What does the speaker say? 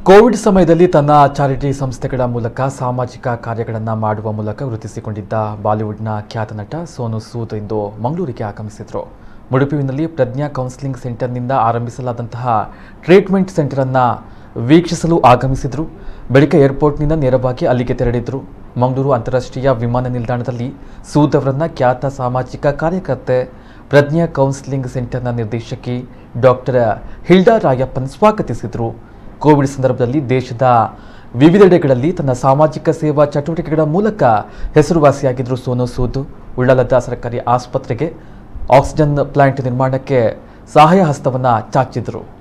Covid ಸಮಯದಲ್ಲಿ ತನ್ನ charity ಸಂಸ್ಥೆಗಳ ಮೂಲಕ ಸಾಮಾಜಿಕ ಕಾರ್ಯಗಳನ್ನು ಮಾಡುವ ಮೂಲಕ ಗುರುತಿಸಿಕೊಂಡಿದ್ದ ಬಾಲಿವುಡ್ನ ಖ್ಯಾತ ನಟ ಸೋನು ಸೂದ್ ಇಂದು ಮಂಗಳೂರಿಗೆ ಆಗಮಿಸಿದರು ಮುಡುಪಿನಲ್ಲಿ ಪ್ರಜ್ಞಾ ಕೌನ್ಸಿಲಿಂಗ್ ಸೆಂಟರ್ನಿಂದ ಆರಂಭಿಸಲಾದಂತಹ ಟ್ರೀಟ್ಮೆಂಟ್ ಸೆಂಟರನ್ನು ವೀಕ್ಷಿಸಲು ಆಗಮಿಸಿದರು ಬಳಿಕ ಏರ್ಪೋರ್ಟ್ನಿಂದ ನೇರವಾಗಿ ಅಲ್ಲಿಗೆ ತೆರಳಿದ್ರು ಮಂಗಳೂರು ಅಂತಾರಾಷ್ಟ್ರೀಯ ವಿಮಾನ ನಿಲ್ದಾಣದಲ್ಲಿ ಸೂದ್ ಅವರನ್ನ ಖ್ಯಾತ ಸಾಮಾಜಿಕ ಕಾರ್ಯಕರ್ತೆ ಪ್ರಜ್ಞಾ ಕೌನ್ಸಿಲಿಂಗ್ ಸೆಂಟರ್ನ ನಿರ್ದೇಶಕಿ ಡಾಕ್ಟರ್ ಹಿಲ್ಡಾ ರಾಯಪ್ಪನ್ ಸ್ವಾಗತಿಸಿದರು ಕೋವಿಡ್ ಸಂದರ್ಭದಲ್ಲಿ ದೇಶದ ವಿವಿಧೆಡೆಗಳಲ್ಲಿ ತನ್ನ ಸಾಮಾಜಿಕ ಸೇವಾ ಚಟುವಟಿಕೆಗಳ ಮೂಲಕ ಹೆಸರುವಾಸಿಯಾಗಿದ್ದರು ಸೋನು ಸೂದ್ ಉಳ್ಳಾಲದ ಸರ್ಕಾರಿ ಆಸ್ಪತ್ರೆಗೆ ಆಕ್ಸಿಜನ್ ಪ್ಲಾಂಟ್ ನಿರ್ಮಾಣಕ್ಕೆ ಸಹಾಯ ಹಸ್ತವನ್ನು ಚಾಚಿದರು